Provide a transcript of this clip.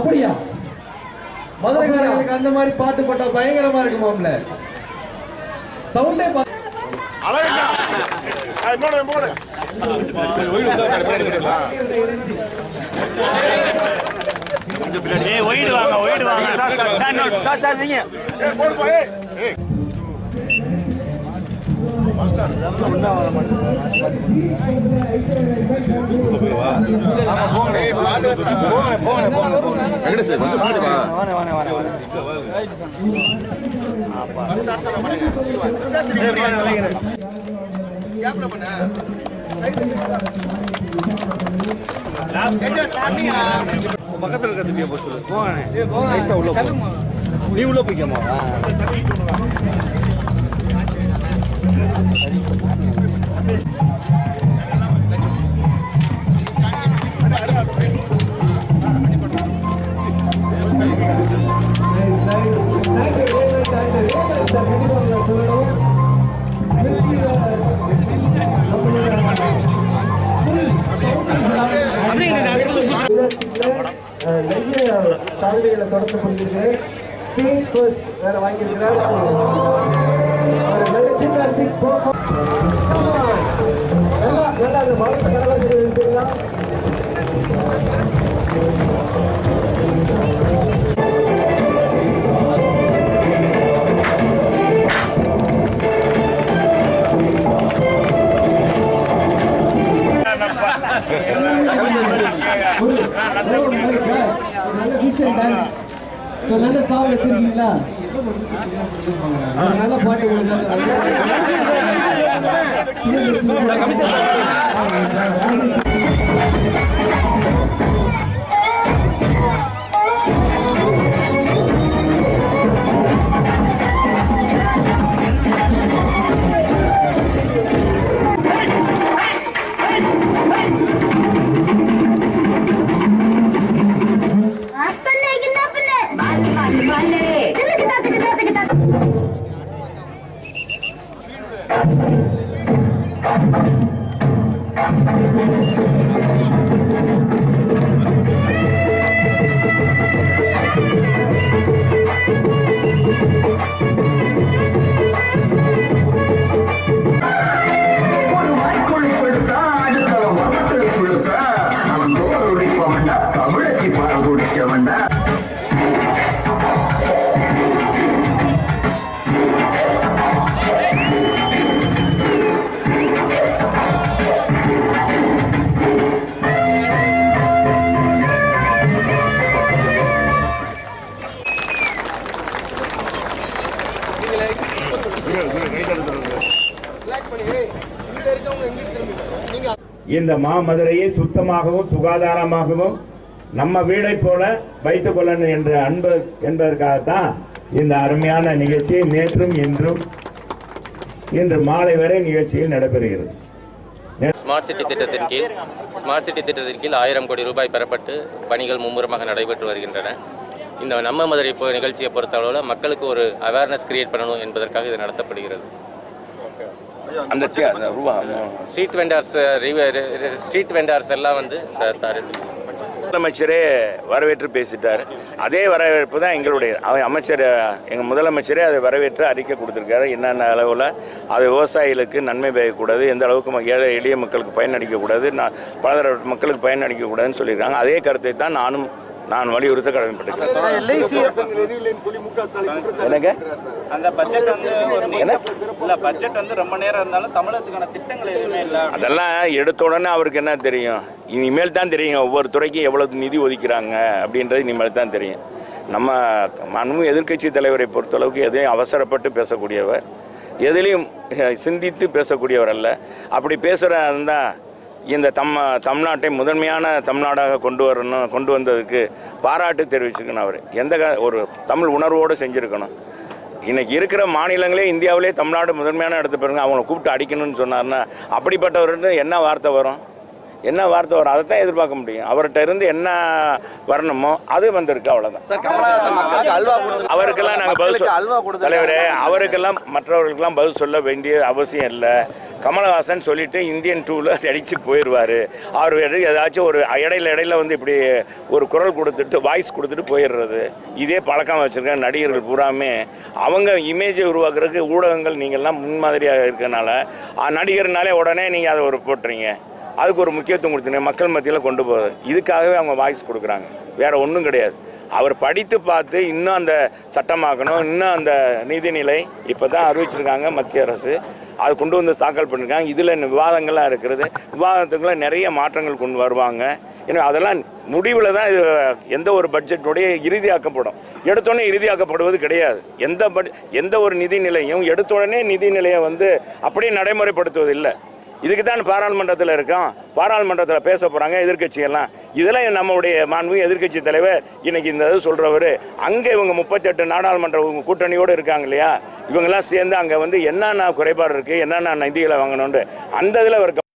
அப்படியா மதுரைக்காரங்களுக்கு அந்த மாதிரி பாட்டு போட்டா பயங்கரமா இருக்குமாம்ல சவுண்டே ஏய் ஒயிடு வாங்க ஒயிடு வாங்க சார் நோட் சார் சார் நீங்க பக்கத்துல இருக்கிறது போய் சொல்லு போங்க லைட்டா உள்ள போ. நீ உள்ள போய்க்கமா நிறைய சாதனைகளை தொடர்ந்து கொண்டிருக்கிறேன் ஸ்டேட் ஃபர்ஸ்ட் வேற வாங்கியிருக்கிறார் அவர் நல்ல சின்ன சீட் நல்லா நல்லா அந்த மாவட்ட கலவாசிரியர் இருக்கிறீங்களா நல்ல விஷயம் டான்ஸ் நல்ல சாங் வச்சிருக்கீங்களா நல்ல பாட்டு அசனே கிட்ட பண்ணு மாலே மாலே மாலே திக்கு திக்கு திக்கு திக்கு ஒரு வாய்க்குழி கொடுத்தா அடுத்த மக்கள் கொடுத்தா அவன் தோல் உடைப்பவன்டா தமிழச்சி பால் குடிச்சவன்டா இந்த மாமதுரையை சுத்தமாகவும் சுகாதாரமாகவும் நம்ம வீடை போல வைத்துக் கொள்ளணும் என்ற அன்பு என்பதற்காகத்தான் இந்த அருமையான நிகழ்ச்சி நேற்றும் இன்றும் இன்று மாலை வரை நிகழ்ச்சியில் நடைபெறுகிறது ஸ்மார்ட் சிட்டி திட்டத்தின் கீழ் ஸ்மார்ட் சிட்டி திட்டத்தின் கீழ் ஆயிரம் கோடி ரூபாய் பெறப்பட்டு பணிகள் மும்முரமாக நடைபெற்று வருகின்றன இந்த நம்ம மதுரை இப்போ நிகழ்ச்சியை பொறுத்தளவில் மக்களுக்கு ஒரு அவேர்னஸ் கிரியேட் பண்ணணும் என்பதற்காக இது நடத்தப்படுகிறது அந்த ரூபா ஸ்ட்ரீட் வெண்டார்ஸ் ஸ்ட்ரீட் வெண்டார்ஸ் எல்லாம் வந்து சார் சாரி முதலமைச்சரே வரவேற்று பேசிட்டார் அதே வரவேற்பு தான் எங்களுடைய அவ- அமைச்சர் எங்கள் முதலமைச்சரே அதை வரவேற்று அறிக்கை கொடுத்துருக்காரு என்னென்ன அளவில் அது விவசாயிகளுக்கு நன்மை பயக்கக்கூடாது எந்த அளவுக்கு ம- ஏழை எளிய மக்களுக்கு பயனளிக்கக்கூடாது நான் பலதரப்பட்ட மக்களுக்கு பயனளிக்கக்கூடாதுன்னு சொல்லியிருக்காங்க அதே கருத்தை தான் நானும் நான் வலியுறுத்த கடமைப்பட்டிருக்கேன் என்னங்க அந்த பட்ஜெட் வந்து ஒரு நீங்க- இல்ல பட்ஜெட் வந்து ரொம்ப நேரம் இருந்தாலும் தமிழகத்துக்கான திட்டங்கள் எதுவுமே இல்ல அதெல்லாம் எடுத்த உடனே அவருக்கு என்ன தெரியும் இனிமேல் தான் தெரியும் ஒவ்வொரு துறைக்கும் எவ்வளவு நிதி ஒதுக்கிறாங்க அப்படின்றது இனிமேல் தான் தெரியும் நம்ம மனமும் எதிர்க்கட்சி தலைவரை பொறுத்தளவுக்கு எதையும் அவசரப்பட்டு பேசக்கூடியவர் எதிலையும் அஹ், சிந்தித்து பேசக்கூடியவர் அல்ல அப்படி பேசுகிற இருந்தால் இந்த தம் தமிழ்நாட்டை முதன்மையான தமிழ்நாடாக கொண்டு வரணும் கொண்டு வந்ததுக்கு பாராட்டு தெரிவிச்சுக்கணும் அவர் எந்த க- ஒரு தமிழ் உணர்வோடு செஞ்சுருக்கணும் இன்னைக்கு இருக்கிற மாநிலங்களே இந்தியாவிலே தமிழ்நாடு முதன்மையான இடத்து பாருங்க அவங்கள கூப்பிட்டு அடிக்கணும்னு சொன்னார்னா அப்படிப்பட்டவர்கிட்ட என்ன வார்த்தை வரும் என்ன வார்த்தை வரும் அதை தான் எதிர்பார்க்க முடியும் அவர்கிட்ட இருந்து என்ன வரணுமோ அது வந்திருக்கு அவ்வளோதான் சார் கமலஹாசன் மக்களுக்கு அல்வா கொடுத்து அவருக்கெல்லாம் நாங்கள் பதில் மக்களுக்கு சொல் அல்வா கொடுத்து தலைவரே அவருக்கெல்லாம் மற்றவர்களுக்கெல்லாம் பதில் சொல்ல வேண்டிய அவசியம் இல்லை கமலஹாசன் சொல்லிட்டு இந்தியன் டூவில் நடிச்சு போயிடுவார் அவர் எடு- ஏதாச்சும் ஒரு இடையில இடையில வந்து இப்படி ஒரு குரல் கொடுத்துட்டு வாய்ஸ் கொடுத்துட்டு போயிடுறது இதே பழக்கம் வச்சுருக்க நடிகர்கள் பூராமே அவங்க இமேஜை உருவாக்குறதுக்கு ஊடகங்கள் நீங்கள்லாம் முன்மாதிரியாக இருக்கனால அஹ், நடிகர்னாலே உடனே நீங்கள் அதை ஒரு போட்டுறீங்க அதுக்கு ஒரு முக்கியத்துவம் கொடுத்துருங்க மக்கள் மத்தியில் கொண்டு போகிறது இதுக்காகவே அவங்க வாய்ஸ் கொடுக்குறாங்க வேற ஒன்றும் கிடையாது அவர் படித்து பார்த்து இன்னும் அந்த சட்டமாக்கணும் இன்னும் அந்த நீதிநிலை இப்போ தான் அறிவிச்சிருக்காங்க மத்திய அரசு அது கொண்டு வந்து தாக்கல் பண்ணியிருக்காங்க இதில் விவாதங்கள்லாம் இருக்கிறது விவாதத்துக்குள்ள நிறைய மாற்றங்கள் கொண்டு வருவாங்க ஏன்னா அதெல்லாம் முடிவில் தான் இது எந்த ஒரு பட்ஜெட்டுடைய இறுதியாக்கப்படும் எடுத்தோடனே இறுதியாக்கப்படுவது கிடையாது எந்த பட் எந்த ஒரு நிதிநிலையும் எடுத்தோடனே நிதிநிலையை வந்து அப்படியே நடைமுறைப்படுத்துவது இல்லை இதுக்கு தான் பாராளுமன்றத்தில் இருக்கோம் பாராளுமன்றத்தில் பேச போகிறாங்க எதிர்க்கட்சியெல்லாம் இதெல்லாம் நம்மளுடைய மாண்பு எதிர்க்கட்சி தலைவர் இன்னைக்கு இந்த இது சொல்கிறவர் அங்கே இவங்க முப்பத்தெட்டு நாடாளுமன்ற உங்க கூட்டணியோடு இருக்காங்க இல்லையா இவங்கெல்லாம் சேர்ந்து அங்கே வந்து என்னென்ன குறைபாடு இருக்குது என்னென்ன நிதிகளை வாங்கணுன்ட்டு அந்த இதில் அவர்